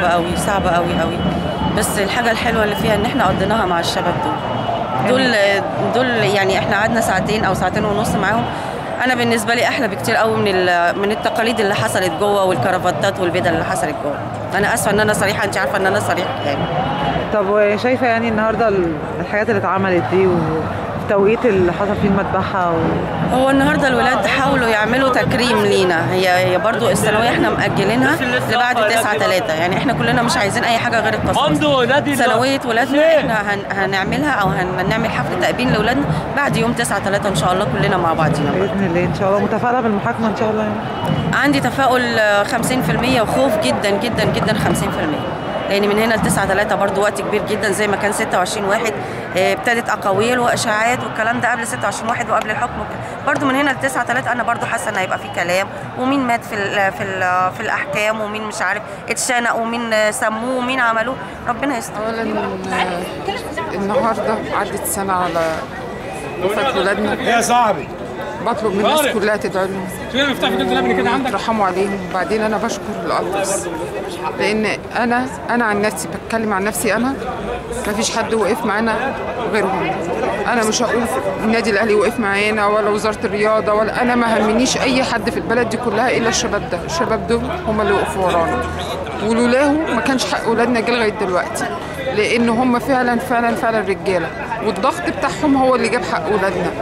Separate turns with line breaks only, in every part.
صعبة قوي صعبة قوي قوي بس الحاجة الحلوة اللي فيها ان احنا قضيناها مع الشباب دول دول دول يعني احنا قعدنا ساعتين او ساعتين ونص معاهم انا بالنسبة لي احلى بكتير قوي من ال- من التقاليد اللي حصلت جوه والكرافتات والبدل اللي حصلت جوه انا اسفة ان انا صريحة انت عارفة ان انا صريحة يعني
طب وشايفه يعني النهارده ال- الحاجات اللي اتعملت دي والتوقيت اللي حصل فيه المذبحه و...
هو النهارده الولاد حاولوا يعملوا تكريم لينا هي هي برضو الثانويه احنا مأجلينها لبعد 9 3 يعني احنا كلنا مش عايزين اي حاجه غير
مندو،
القصص
نادي
ثانويه ولادنا احنا هن هنعملها او هنعمل حفله تأبين لاولادنا بعد يوم 9 3 ان شاء الله كلنا مع بعضينا
باذن الله ان شاء الله متفائله بالمحاكمه ان شاء الله يعني.
عندي تفاؤل آه، 50% وخوف جدا جدا جدا 50% لان من هنا ل 9 3 برضو وقت كبير جدا زي ما كان 26 واحد آه، ابتدت اقاويل واشاعات والكلام ده قبل 26 واحد وقبل الحكم وك- برضو من هنا ل 9 3 انا برضو حاسه ان هيبقى في كلام ومين مات في ال في ال في الاحكام ومين مش عارف اتشنق ومين آه، سموه ومين عملوه ربنا يستر
اولا آه، النهارده عدت سنه على وفاه ولادنا
يا صاحبي
بطلب من الناس
طارق.
كلها تدعي لهم
فين المفتاح في الجبل قبل كده عندك
ترحموا عليهم وبعدين انا بشكر الالتراس لان انا انا عن نفسي بتكلم عن نفسي انا ما فيش حد وقف معانا غيرهم انا مش هقول في- النادي الاهلي وقف معانا ولا وزاره الرياضه ولا انا ما همنيش اي حد في البلد دي كلها الا الشباب ده الشباب دول هم اللي وقفوا ورانا ولولاه ما كانش حق اولادنا جه لغايه دلوقتي لان هم فعلا فعلا فعلا رجاله والضغط بتاعهم هو اللي جاب حق اولادنا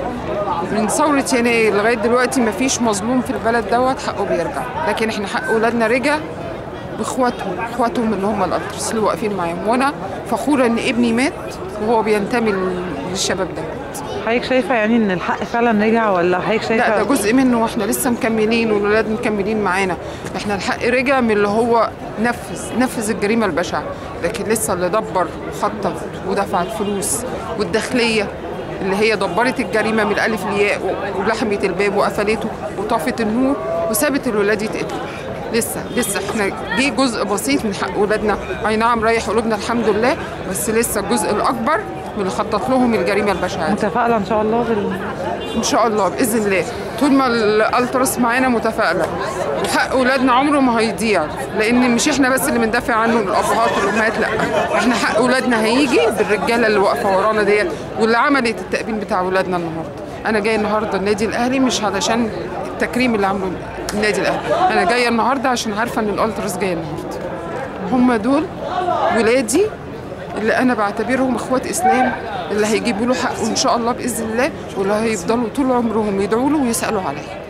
من ثورة يناير لغاية دلوقتي مفيش مظلوم في البلد دوت حقه بيرجع لكن احنا حق ولادنا رجع باخواتهم اخواتهم اللي هم الالترس اللي واقفين معاهم وانا فخورة ان ابني مات وهو بينتمي للشباب ده
حضرتك شايفه يعني ان الحق فعلا رجع ولا حضرتك شايفه
لا ده جزء منه واحنا لسه مكملين والولاد مكملين معانا احنا الحق رجع من اللي هو نفذ نفذ الجريمه البشعه لكن لسه اللي دبر وخطط ودفع الفلوس والداخليه اللي هي دبرت الجريمه من الالف للياء و- ولحمت الباب وقفلته وطفت النور وسابت الولاد يتقتلوا لسه لسه احنا جه جزء بسيط من حق ولادنا اي نعم رايح قلوبنا الحمد لله بس لسه الجزء الاكبر من اللي خطط لهم الجريمه البشعه دي.
متفائله ان شاء الله بال...
ان شاء الله باذن الله طول ما الالتراس معانا متفائله وحق اولادنا عمره ما هيضيع لان مش احنا بس اللي بندافع عنه الابهات والامهات لا احنا حق اولادنا هيجي بالرجاله اللي واقفه ورانا ديت واللي عملت التأبين بتاع اولادنا النهارده انا جايه النهارده النادي الاهلي مش علشان التكريم اللي عمله النادي الاهلي انا جايه النهارده عشان عارفه ان الالتراس جايه النهارده هم دول ولادي اللي انا بعتبرهم اخوات اسلام اللي هيجيبوا له حقه ان شاء الله باذن الله واللي هيفضلوا طول عمرهم يدعوا له ويسالوا عليه